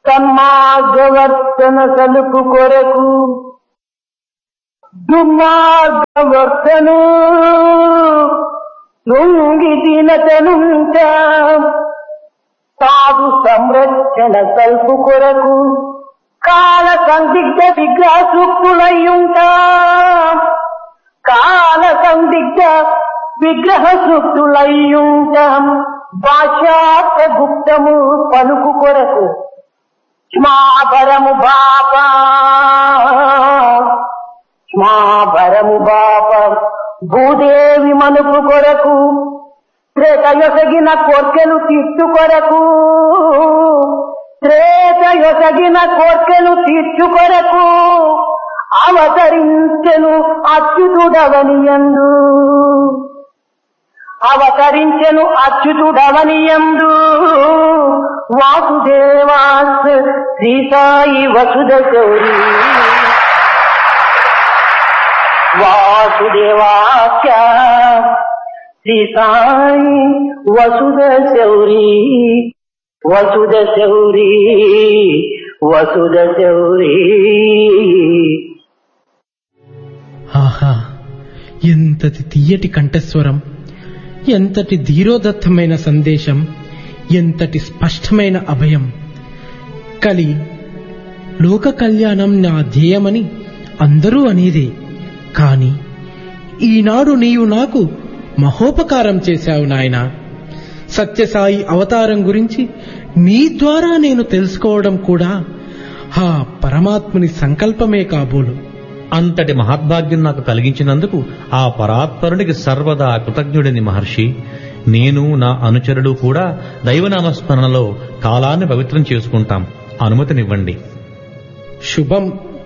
సన్మార్గవర్తన సలుపు కొరకు దుర్మార్గవర్తను లొంగి దీనతనుంట సాధు సంరక్షణ సల్పు కొరకు కాల సందిగ్ధ విగ్రహ సూక్తులయ్యుంట కాల సందిగ్ధ విగ్రహ సూక్తులయ్యుంటాం భాషాత గుప్తము పలుకు కొరకు క్షమాభరము బాప క్షమాభరము బాప భూదేవి మనుపు కొరకు త్రేతయొసగిన కోర్కెలు తీర్చు కొరకు త్రేతయొసగిన కోర్కెలు తీర్చు కొరకు అవతరించెను అచ్యుతుడవనియందు అవతరించెను అచ్యుతుడవనియందు వాసుదేవాస్ శ్రీ సాయి వసుద గౌరీ వాసుదేవాఖ్య శ్రీ సాయి వసుద శౌరీ వసుద శౌరీ వసుద శౌరీ ఆహా ఎంతటి తీయటి కంఠస్వరం ఎంతటి ధీరోదత్తమైన సందేశం ఎంతటి స్పష్టమైన అభయం కలి లోక కళ్యాణం నా ధ్యేయమని అందరూ అనేదే కాని ఈనాడు నీవు నాకు మహోపకారం చేశావు నాయనా సత్యసాయి అవతారం గురించి నీ ద్వారా నేను తెలుసుకోవడం కూడా ఆ పరమాత్ముని సంకల్పమే కాబోలు అంతటి మహద్భాగ్యం నాకు కలిగించినందుకు ఆ పరాత్పరునికి సర్వదా కృతజ్ఞుడిని మహర్షి నేను నా అనుచరుడు కూడా దైవనామస్మరణలో కాలాన్ని పవిత్రం చేసుకుంటాం అనుమతినివ్వండి శుభం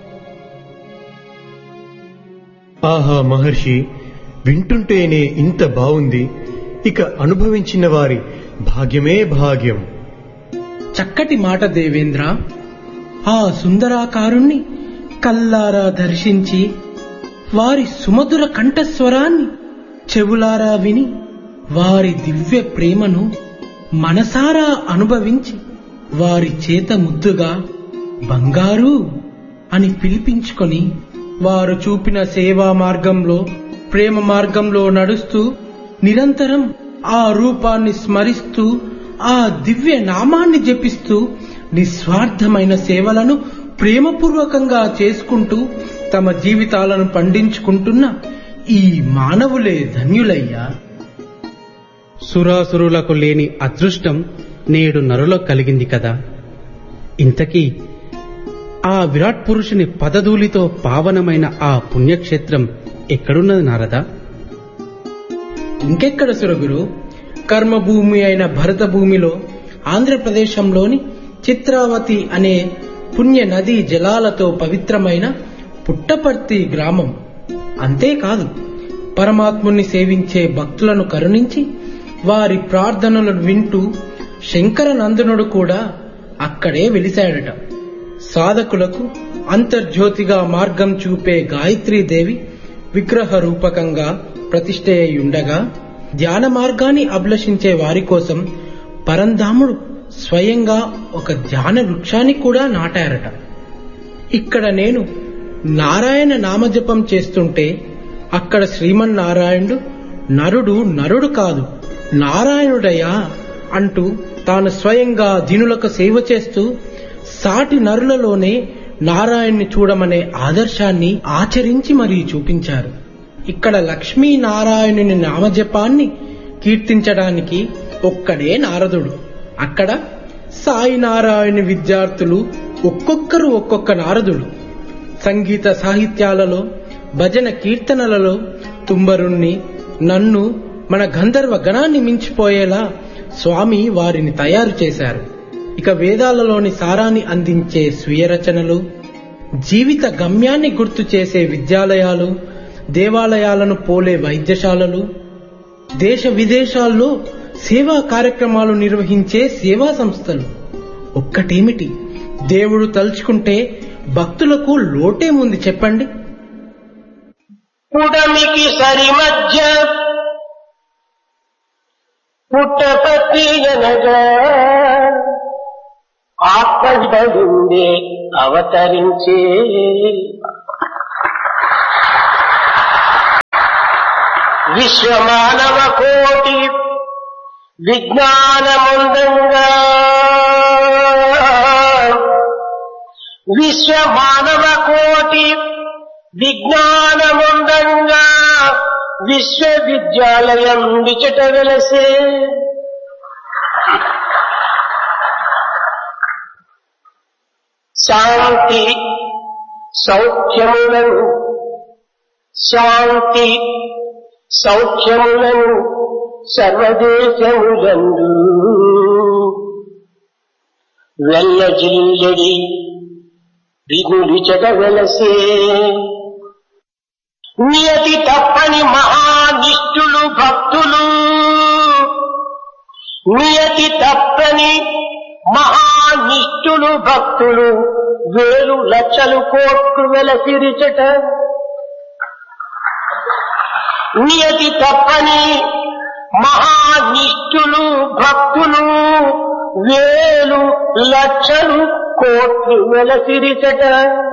ఆహా మహర్షి వింటుంటేనే ఇంత బావుంది ఇక అనుభవించిన వారి భాగ్యమే భాగ్యం చక్కటి మాట దేవేంద్ర ఆ సుందరాకారుణ్ణి కల్లారా దర్శించి వారి సుమధుర కంఠస్వరాన్ని చెవులారా విని వారి దివ్య ప్రేమను మనసారా అనుభవించి వారి చేత ముద్దుగా బంగారు అని పిలిపించుకొని వారు చూపిన సేవా మార్గంలో ప్రేమ మార్గంలో నడుస్తూ నిరంతరం ఆ రూపాన్ని స్మరిస్తూ ఆ దివ్య నామాన్ని జపిస్తూ నిస్వార్థమైన సేవలను ప్రేమపూర్వకంగా చేసుకుంటూ తమ జీవితాలను పండించుకుంటున్న ఈ మానవులే ధన్యులయ్యా సురాసురులకు లేని అదృష్టం నేడు నరులకు కలిగింది కదా ఇంతకీ ఆ విరాట్ పురుషుని పదధూలితో పావనమైన ఆ పుణ్యక్షేత్రం ఎక్కడున్నది నారదా ఇంకెక్కడ సురగురు కర్మభూమి అయిన భరత భూమిలో ఆంధ్రప్రదేశంలోని చిత్రావతి అనే పుణ్య నదీ జలాలతో పవిత్రమైన పుట్టపర్తి గ్రామం అంతేకాదు పరమాత్ముని సేవించే భక్తులను కరుణించి వారి ప్రార్థనలను వింటూ శంకర నందనుడు కూడా అక్కడే వెలిశాడట సాధకులకు అంతర్జ్యోతిగా మార్గం చూపే గాయత్రీదేవి విగ్రహ రూపకంగా ప్రతిష్ఠ అయి ఉండగా ధ్యాన మార్గాన్ని అభిలషించే వారి కోసం పరంధాముడు స్వయంగా ఒక ధ్యాన వృక్షాన్ని కూడా నాటారట ఇక్కడ నేను నారాయణ నామజపం చేస్తుంటే అక్కడ శ్రీమన్నారాయణుడు నరుడు నరుడు కాదు నారాయణుడయ్యా అంటూ తాను స్వయంగా దినులకు సేవ చేస్తూ సాటి నరులలోనే నారాయణ్ణి చూడమనే ఆదర్శాన్ని ఆచరించి మరీ చూపించారు ఇక్కడ లక్ష్మీ నారాయణుని నామజపాన్ని కీర్తించడానికి ఒక్కడే నారదుడు అక్కడ సాయి నారాయణ విద్యార్థులు ఒక్కొక్కరు ఒక్కొక్క నారదుడు సంగీత సాహిత్యాలలో భజన కీర్తనలలో తుంబరుణ్ణి నన్ను మన గంధర్వ గణాన్ని మించిపోయేలా స్వామి వారిని తయారు చేశారు ఇక వేదాలలోని సారాన్ని అందించే స్వీయ రచనలు జీవిత గమ్యాన్ని గుర్తు చేసే విద్యాలయాలు దేవాలయాలను పోలే వైద్యశాలలు దేశ విదేశాల్లో సేవా కార్యక్రమాలు నిర్వహించే సేవా సంస్థలు ఒక్కటేమిటి దేవుడు తలుచుకుంటే భక్తులకు లోటేముంది చెప్పండి పుడమికి సరి మధ్య పుట్టపతి అనగా ఆత్మ ఆపదలుండే అవతరించే విశ్వమానవ కోటి విజ్ఞానముందంగా విశ్వమానవ కోటి విజ్ఞానముందంగా విశ్వవిద్యాలయం విచట వెలసే శాంతి సౌఖ్యములను శాంతి సౌఖ్యములను సర్వదేశములందు వెల్లజిల్లడి విగుడిచట వెలసే నియతి తప్పని మహానిష్ఠులు భక్తులు నియతి తప్పని మహానిష్ఠులు భక్తులు వేలు లక్షలు కోట్లు వెలసిరిచట నియతి తప్పని మహానిష్ఠులు భక్తులు వేలు లక్షలు కోట్లు వెలసిరిచట